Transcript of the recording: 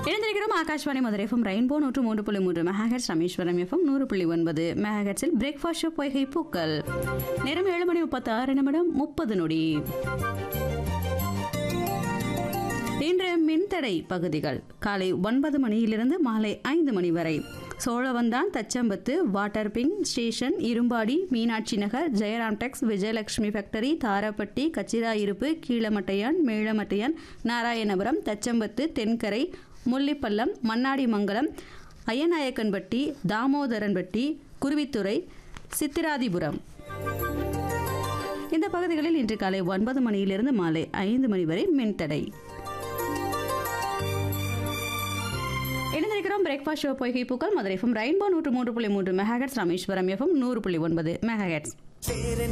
இணைந்திருக்கிறோம் Akashvani Madurai FM rainbow நூற்று மூன்று புள்ளி மூன்று மெகாஹெட்ஸ் ராமேஸ்வரம் எஃப்எம் நூறு புள்ளி ஒன்பது மெகாஹெட்ஸில் பிரேக்ஃபாஸ்ட் ஷோ பொய்கை பூக்கள் நேரம் ஏழு மணி முப்பத்தி ஆறு நிமிடம் முப்பது நொடி இன்று மின்தடை பகுதிகள் காலை ஒன்பது மணியிலிருந்து மாலை ஐந்து மணி வரை Cholavandan Thachampathu water ping station Irumbadi Meenakshi Nagar Jayaram tex Vijayalakshmi factory Tharappatti Kachirayiruppu Keezhamattaiyan மேழமட்டையான் Narayanapuram தச்சம்பத்து தென்கரை முள்ளிப்பள்ளம் மண்ணாடிமங்கலம் அய்யநாயக்கன்பட்டி தாமோதரன்பட்டி குருவித்துறை சித்திராதிபுரம் இந்த பகுதிகளில் இன்று காலை ஒன்பது மணியிலிருந்து மாலை ஐந்து மணி வரை மின்தடை இணைந்திருக்கிறோம் பிரேக்ஃபாஸ்ட் ஷோ பொய்கை பூக்கள் மதுரை எஃப்எம் ரெயின்போ நூற்று மூன்று புள்ளி மூன்று மெகாஹெட்ஸ் ராமேஸ்வரம் எஃப்எம் நூறு புள்ளி ஒன்பது மெகாஹெட்ஸ்